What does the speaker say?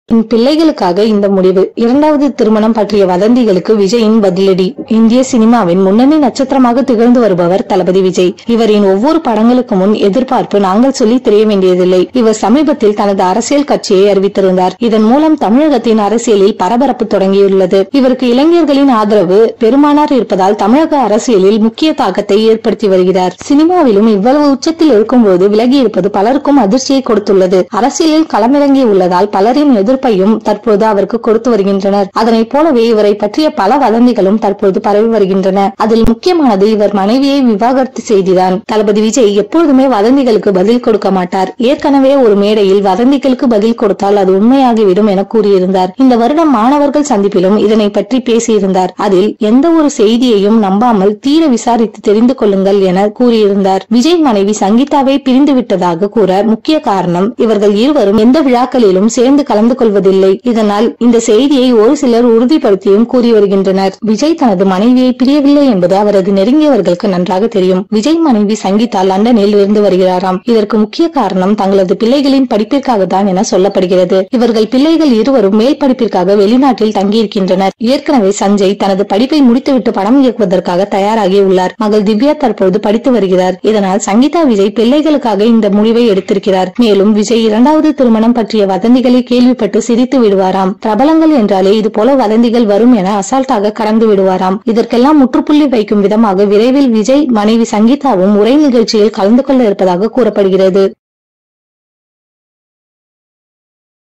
என் பிள்ளைகளுக்காக இந்த முடிவு இரண்டாவது திருமணம் பற்றிய வதந்திகளுக்கு விஜயின் பதிலடி இந்திய சினிமாவின் முன்னணி நட்சத்திரமாக திகழ்ந்து வருபவர் தளபதி விஜய் இவரின் ஒவ்வொரு படங்களுக்கு முன் எதிர்பார்ப்பு நாங்கள் சொல்லி தெரிய வேண்டியதில்லை இவர் சமீபத்தில் தனது அரசியல் கட்சியை அறிவித்திருந்தார் இதன் மூலம் தமிழகத்தின் அரசியலில் பரபரப்பு தொடங்கியுள்ளது இவருக்கு இளைஞர்களின் ஆதரவு பெருமானார் இருப்பதால் தமிழக அரசியலில் முக்கிய தாக்கத்தை ஏற்படுத்தி வருகிறார் சினிமாவிலும் இவ்வளவு உச்சத்தில் இருக்கும்போது விலகி இருப்பது பலருக்கும் அதிர்ச்சியை கொடுத்துள்ளது அரசியலில் களமிறங்கி உள்ளதால் பலரின் எதிர்ப்பையும் தற்போது அவருக்கு கொடுத்து வருகின்றனர் அதனைப் போலவே இவரை பற்றிய பல வதந்திகளும் தற்போது பரவி வருகின்றன அதில் முக்கியமானது இவர் மனைவியை விவாகரத்து செய்திதான் தளபதி விஜய் எப்பொழுதுமே வதந்திகளுக்கு பதில் கொடுக்க மாட்டார் ஏற்கனவே ஒரு மேடையில் வதந்திகளுக்கு பதில் கொடுத்தால் அது உண்மையாகிவிடும் என கூறியிருந்தார் இந்த வருடம் மாணவர்கள் சந்திப்பிலும் இதனை பற்றி பேசியிருந்தார் அதில் எந்த ஒரு செய்தியையும் நம்பாமல் தீர விசாரித்து தெரிந்து கொள்ளுங்கள் என கூறியிருந்தார் விஜய் மனைவி சங்கீதாவை பிரிந்து விட்டதாக கூற முக்கிய காரணம் இவர்கள் இருவரும் எந்த விழாக்களிலும் சேர்ந்து கலந்து கொள்வதில்லை இதனால் இந்த செய்தியை ஒரு சிலர் உறுதிப்படுத்தியும் கூறி வருகின்றனர் விஜய் தனது மனைவியை பிரியவில்லை என்பது அவரது நெருங்கியவர்களுக்கு நன்றாக தெரியும் விஜய் மனைவி சங்கீதா லண்டனில் இருந்து வருகிறாராம் இதற்கு முக்கிய காரணம் தங்களது பிள்ளைகளின் படிப்பிற்காக தான் என சொல்லப்படுகிறது இவர்கள் பிள்ளைகள் இருவரும் மேல் படிப்பிற்காக வெளிநாட்டில் தங்கியிருக்கின்றனர் ஏற்கனவே சஞ்சய் தனது படிப்பை முடித்துவிட்டு படம் இயக்குவதற்காக தயாராகி உள்ளார் மகள் திவ்யா தற்போது படித்து வருகிறார் இதனால் சங்கீதா விஜய் பிள்ளைகளுக்காக இந்த முடிவை எடுத்திருக்கிறார் மேலும் விஜய் இரண்டாவது திருமணம் பற்றிய வதந்திகளை கேள்விப்பட்டு சிரித்து விடுவாராம் பிரபலங்கள் என்றாலே இது போல வதந்திகள் வரும் என அசால்ட்டாக கடந்து விடுவாராம் இதற்கெல்லாம் முற்றுப்புள்ளி வைக்கும் விதமாக விரைவில் விஜய் மனைவி சங்கீதாவும் உரை நிகழ்ச்சியில் கலந்து கொள்ள இருப்பதாக கூறப்படுகிறது